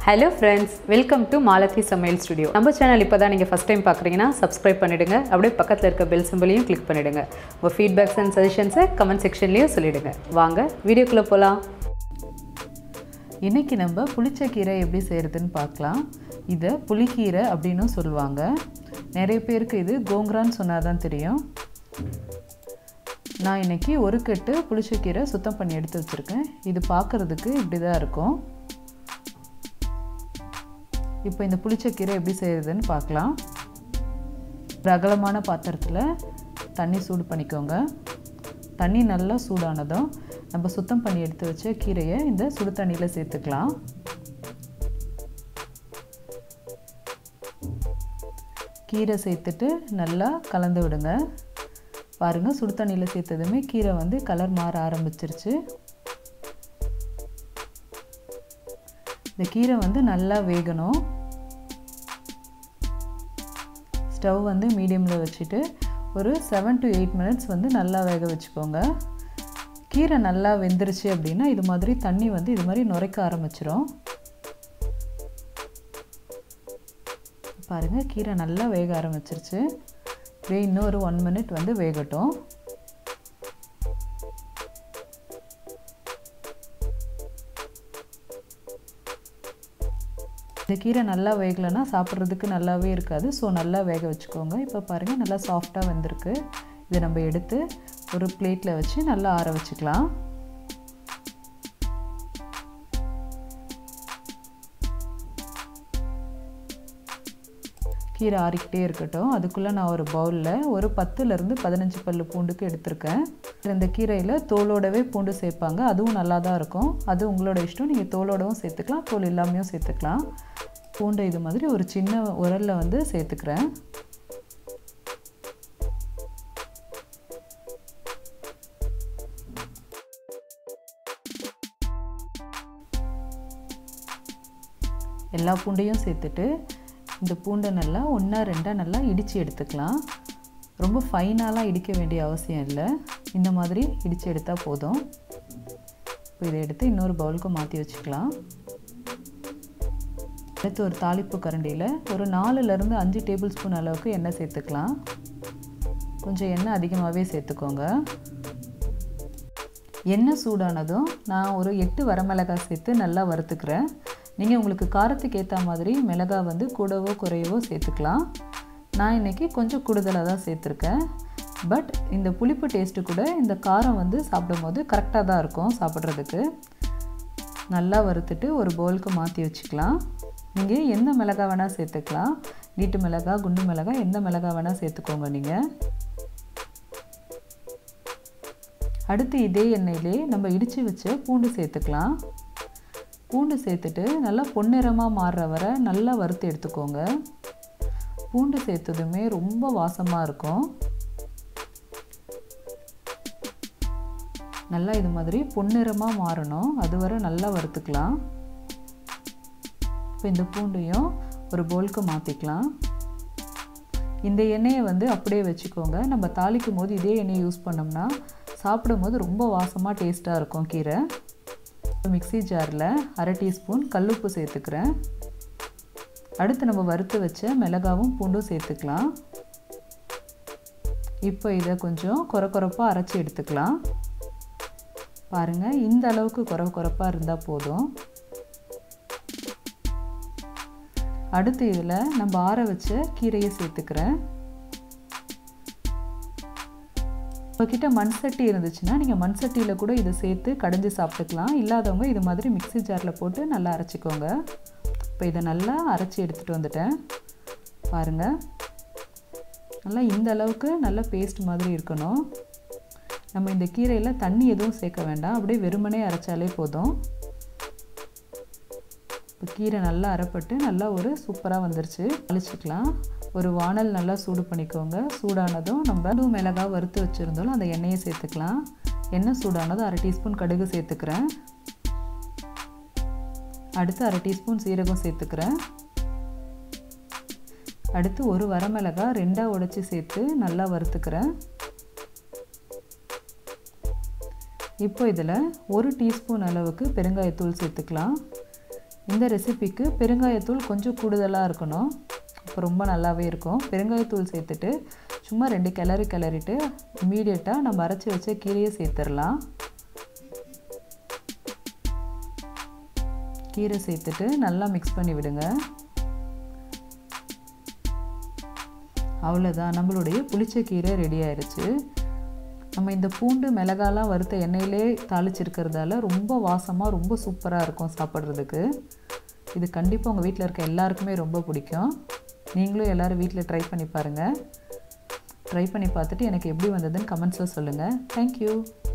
hello friends welcome to Malathi சமையல் studio நம்ம channel இப்போ தான் நீங்கள் ஃபஸ்ட் டைம் பார்க்குறீங்கன்னா சப்ஸ்கிரைப் பண்ணிடுங்க அப்படியே பக்கத்தில் இருக்க பெல் சிம்பிளையும் கிளிக் பண்ணிடுங்க உங்கள் ஃபீட்பேக்ஸ் அண்ட் சஜஷன்ஸை கமெண்ட் செக்ஷன்லேயும் சொல்லிடுங்க வாங்க வீடியோக்குள்ளே போகலாம் இன்றைக்கி நம்ம புளிச்சக்கீரை எப்படி செய்கிறதுன்னு பார்க்கலாம் இதை புளிக்கீரை அப்படின்னும் சொல்லுவாங்க நிறைய பேருக்கு இது கோங்கரான்னு சொன்னால் தான் தெரியும் நான் இன்றைக்கி ஒரு கட்டு புளிச்சக்கீரை சுத்தம் பண்ணி எடுத்து வச்சுருக்கேன் இது பார்க்குறதுக்கு இப்படி தான் இருக்கும் இப்போ இந்த புளிச்சக்கீரை எப்படி செய்கிறதுன்னு பார்க்கலாம் ஒரு அகலமான பாத்திரத்தில் தண்ணி சூடு பண்ணிக்கோங்க தண்ணி நல்லா சூடானதும் நம்ம சுத்தம் பண்ணி எடுத்து வச்ச கீரையை இந்த சுடு தண்ணியில் சேர்த்துக்கலாம் கீரை சேர்த்துட்டு நல்லா கலந்து விடுங்க பாருங்கள் சுடு தண்ணியில் சேர்த்ததுமே கீரை வந்து கலர் மாற ஆரம்பிச்சிருச்சு இந்த கீரை வந்து நல்லா வேகணும் ஸ்டவ் வந்து மீடியமில் வச்சுட்டு ஒரு செவன் டு எயிட் மினிட்ஸ் வந்து நல்லா வேக வச்சுக்கோங்க கீரை நல்லா வெந்துருச்சு அப்படின்னா இது மாதிரி தண்ணி வந்து இது மாதிரி நுரைக்க ஆரம்பிச்சிரும் பாருங்கள் கீரை நல்லா வேக ஆரம்பிச்சிருச்சு அப்படியே இன்னும் ஒரு ஒன் மினிட் வந்து வேகட்டும் இந்த கீரை நல்லா வேகலைன்னா சாப்பிட்றதுக்கு நல்லாவே இருக்காது ஸோ நல்லா வேக வச்சுக்கோங்க இப்போ பாருங்கள் நல்லா சாஃப்டாக வந்திருக்கு இதை நம்ம எடுத்து ஒரு பிளேட்டில் வச்சு நல்லா ஆற வச்சுக்கலாம் கீரை ஆறிக்கிட்டே இருக்கட்டும் அதுக்குள்ளே நான் ஒரு பவுலில் ஒரு பத்துலேருந்து பதினஞ்சு பல்லு பூண்டுக்கு எடுத்திருக்கேன் இந்த கீரையில் தோலோடவே பூண்டு சேர்ப்பாங்க அதுவும் நல்லா தான் இருக்கும் அது உங்களோட இஷ்டம் நீங்கள் தோலோடவும் சேர்த்துக்கலாம் தோல் இல்லாமையும் சேர்த்துக்கலாம் பூண்டை இது மாதிரி ஒரு சின்ன உரலில் வந்து சேர்த்துக்கிறேன் எல்லா பூண்டையும் சேர்த்துட்டு இந்த பூண்டை நல்லா ஒன்றா ரெண்டாக நல்லா இடித்து எடுத்துக்கலாம் ரொம்ப ஃபைனாலாம் இடிக்க வேண்டிய அவசியம் இல்லை இந்த மாதிரி இடித்து எடுத்தால் போதும் இப்போ இதை எடுத்து இன்னொரு பவுலுக்கு மாற்றி வச்சுக்கலாம் அடுத்து ஒரு தாளிப்பு கரண்டியில் ஒரு நாலுலேருந்து அஞ்சு டேபிள் ஸ்பூன் அளவுக்கு எண்ணெய் சேர்த்துக்கலாம் கொஞ்சம் எண்ணெய் அதிகமாகவே சேர்த்துக்கோங்க எண்ணெய் சூடானதும் நான் ஒரு எட்டு வரமிளகாய் சேர்த்து நல்லா வறுத்துக்கிறேன் நீங்கள் உங்களுக்கு காரத்துக்கு ஏற்ற மாதிரி மிளகாய் வந்து கூடவோ குறையவோ சேர்த்துக்கலாம் நான் இன்றைக்கி கொஞ்சம் கூடுதலாக தான் சேர்த்துருக்கேன் பட் இந்த புளிப்பு டேஸ்ட்டு கூட இந்த காரம் வந்து சாப்பிடும் போது கரெக்டாக தான் இருக்கும் சாப்பிட்றதுக்கு நல்லா வறுத்துட்டு ஒரு பவுலுக்கு மாற்றி வச்சுக்கலாம் நீங்கள் எந்த மிளகாய் வேணால் சேர்த்துக்கலாம் நீட்டு மிளகாய் குண்டு மிளகாய் எந்த மிளகாய் வேணால் சேர்த்துக்கோங்க நீங்கள் அடுத்து இதே எண்ணெயிலே நம்ம இடித்து வச்ச பூண்டு சேர்த்துக்கலாம் பூண்டு சேர்த்துட்டு நல்லா பொன்னிறமாக மாறுற வரை நல்லா வறுத்து எடுத்துக்கோங்க பூண்டு சேர்த்ததுமே ரொம்ப வாசமாக இருக்கும் நல்லா இது மாதிரி பொன்னிறமாக மாறணும் அது வரை நல்லா வறுத்துக்கலாம் இப்போ இந்த பூண்டையும் ஒரு போலுக்கு மாற்றிக்கலாம் இந்த எண்ணெயை வந்து அப்படியே வச்சுக்கோங்க நம்ம தாளிக்கும் போது இதே எண்ணெயை யூஸ் பண்ணோம்னா சாப்பிடும் போது ரொம்ப வாசமாக டேஸ்ட்டாக இருக்கும் கீரை மிக்சி ஜாரில் அரை டீஸ்பூன் கல்லுப்பு சேர்த்துக்கிறேன் அடுத்து நம்ம வறுத்து வச்ச மிளகாவும் பூண்டும் சேர்த்துக்கலாம் இப்போ இதை கொஞ்சம் குறை குறைப்பாக அரைச்சி எடுத்துக்கலாம் பாருங்கள் இந்த அளவுக்கு குறை குறைப்பாக இருந்தால் போதும் அடுத்து இதில் நம்ம ஆற வச்ச கீரையை சேர்த்துக்கிறேன் உங்ககிட்ட மண் சட்டி இருந்துச்சுன்னா நீங்கள் மண் சட்டியில் கூட இதை சேர்த்து கடைஞ்சி சாப்பிட்டுக்கலாம் இல்லாதவங்க இது மாதிரி மிக்சி ஜாரில் போட்டு நல்லா அரைச்சிக்கோங்க இப்போ இதை நல்லா அரைச்சி எடுத்துகிட்டு வந்துட்டேன் பாருங்கள் நல்லா இந்த அளவுக்கு நல்ல பேஸ்ட் மாதிரி இருக்கணும் நம்ம இந்த கீரையில் தண்ணி எதுவும் சேர்க்க வேண்டாம் அப்படியே வெறுமனே அரைச்சாலே போதும் இப்போ கீரை நல்லா அரைப்பட்டு நல்லா ஒரு சூப்பராக வந்துருச்சு அழிச்சிக்கலாம் ஒரு வானல் நல்லா சூடு பண்ணிக்கோங்க சூடானதும் நம்ம மிளகாய் வறுத்து வச்சுருந்தாலும் அந்த எண்ணெயை சேர்த்துக்கலாம் எண்ணெய் சூடானதும் அரை டீஸ்பூன் கடுகு சேர்த்துக்கிறேன் அடுத்து அரை டீஸ்பூன் சீரகம் சேர்த்துக்கிறேன் அடுத்து ஒரு வரமிளகாய் ரெண்டாக உடைச்சி சேர்த்து நல்லா வறுத்துக்கிறேன் இப்போ இதில் ஒரு டீஸ்பூன் அளவுக்கு பெருங்காயத்தூள் சேர்த்துக்கலாம் இந்த ரெசிபிக்கு பெருங்காயத்தூள் கொஞ்சம் கூடுதலாக இருக்கணும் இப்போ ரொம்ப நல்லாவே இருக்கும் பெருங்காயத்தூள் சேர்த்துட்டு சும்மா ரெண்டு கிளறி கிளறிட்டு இமீடியட்டாக நம்ம அரைச்சி வச்ச கீரையை சேர்த்துடலாம் கீரை சேர்த்துட்டு நல்லா மிக்ஸ் பண்ணி விடுங்க அவ்வளோதான் நம்மளுடைய புளிச்ச கீரை ரெடி ஆயிடுச்சு நம்ம இந்த பூண்டு மிளகாலாம் வறுத்த எண்ணெயிலே தாளிச்சிருக்கிறதால ரொம்ப வாசமாக ரொம்ப சூப்பராக இருக்கும் சாப்பிட்றதுக்கு இது கண்டிப்பாக உங்கள் வீட்டில் இருக்க எல்லாருக்குமே ரொம்ப பிடிக்கும் நீங்களும் எல்லோரும் வீட்டில் ட்ரை பண்ணி பாருங்கள் ட்ரை பண்ணி பார்த்துட்டு எனக்கு எப்படி வந்ததுன்னு கமெண்ட்ஸில் சொல்லுங்கள் தேங்க்யூ